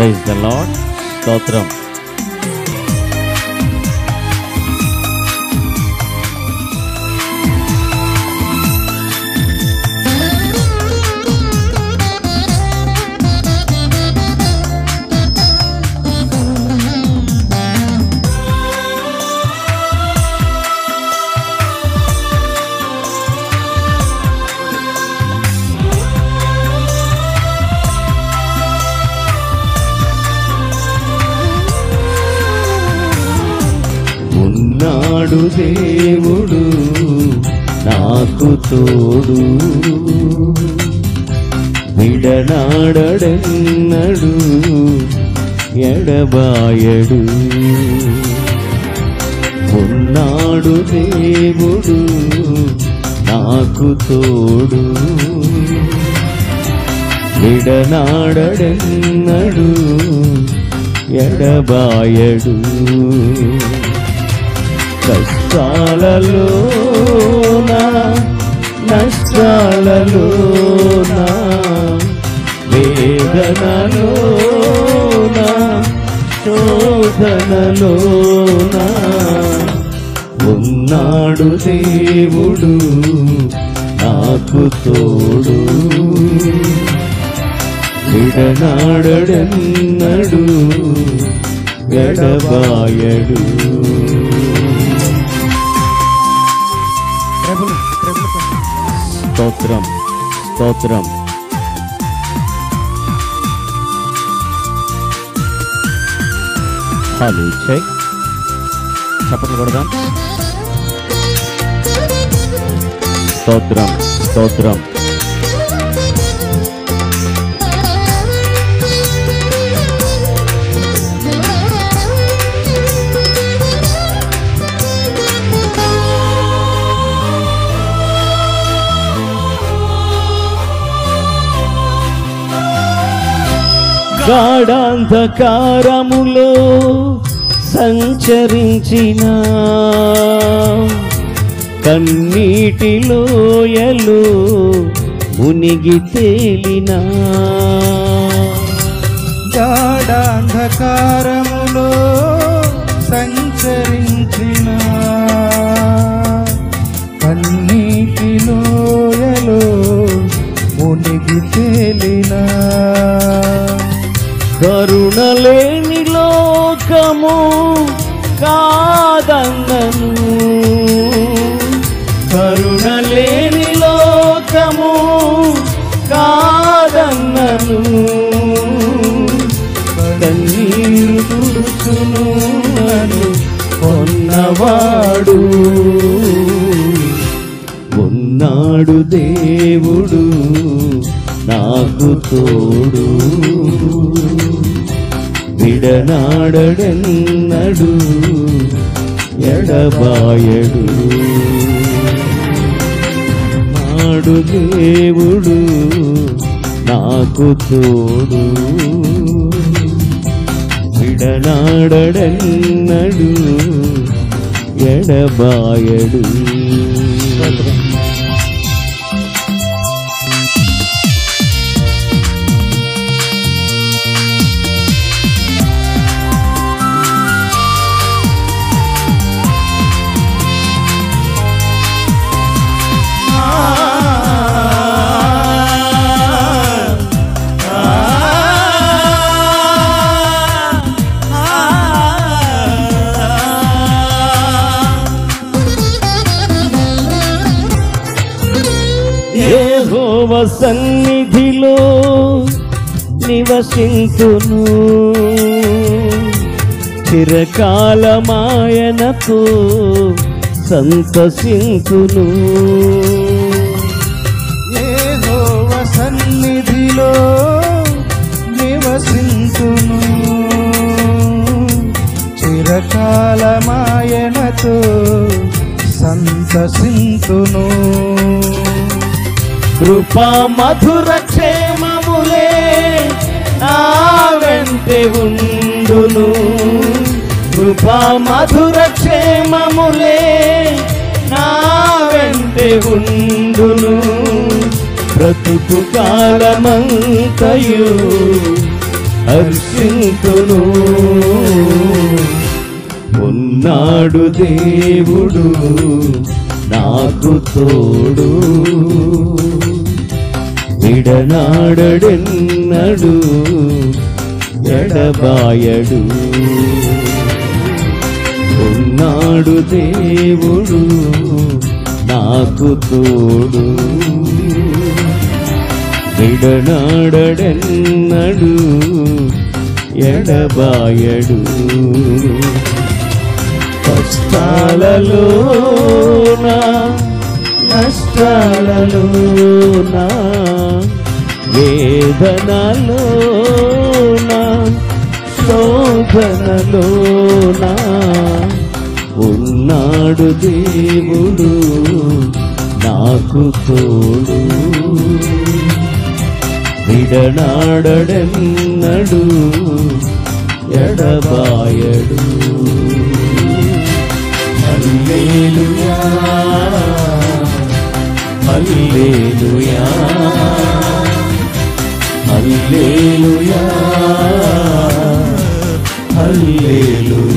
Praise the lord స్తోత్రం ఉన్నాడు దేవుడు నాకు తోడు విడనాడడన్నడు ఎడబాయడు ఉన్నాడు దేవుడు నాకు తోడు విడనాడడన్నడు ఎడబాయడు కష్టాలలోన నష్టాలలోన వేదనలోన శోధనలోన ఉన్నాడు దేవుడు నాకు తోడు విడనాడడన్నడు ఎడబాయడు ప్రభులు ప్రభులు కొంచెం. స్తోత్రం స్తోత్రం హాలు చెక్ చప్పట్లు కొడదాం స్తోత్రం స్తోత్రం గాఢాంధకారములో సంచరించిన కన్నీటి లోయలు మునిగి తేలినా గాఢాంధకారములో సంచరించిన కన్నీటి లోయలో మునిగి తేలిన కరుణలేని లోకము కాదన్నను కరుణలేని లోకము కాదన్నను కన్నీరు తుడుచును అను కొన్నవాడు ఉన్నాడు దేవుడు నాకు తోడు విడనాడడన్నడు ఎడబాయడు నాడు దేవుడు నాకు తోడు విడనాడడన్నడు ఎడబాయడు యెహోవ సన్నిధిలో నివసించును చిరకాలమాయనకు సంతసించును యెహోవ సన్నిధిలో నివసించును చిరకాలమాయనతో సంతసించును కృపా మధుర క్షేమములే నా వెంటే ఉండును కృపా మధుర క్షేమములే నా వెంటే ఉండును బ్రతుకు కాలమంతయు హర్షింతును ఉన్నాడు దేవుడు నాకు తోడు విడనాడెన్నడు ఎడబాయడు ఉన్నాడు దేవుడు నాకు తోడు విడనాడెన్నడు ఎడబాయడు కష్టాలలోనా నష్టాలలోనా వేదనలోనా శోధనలోనా ఉన్నాడు దేవుడు నాకు తోడు విడనాడెన్నడు ఎడబాయడు హల్లెలూయా హల్లెలూయా హల్లెలూయా హల్లెలూయా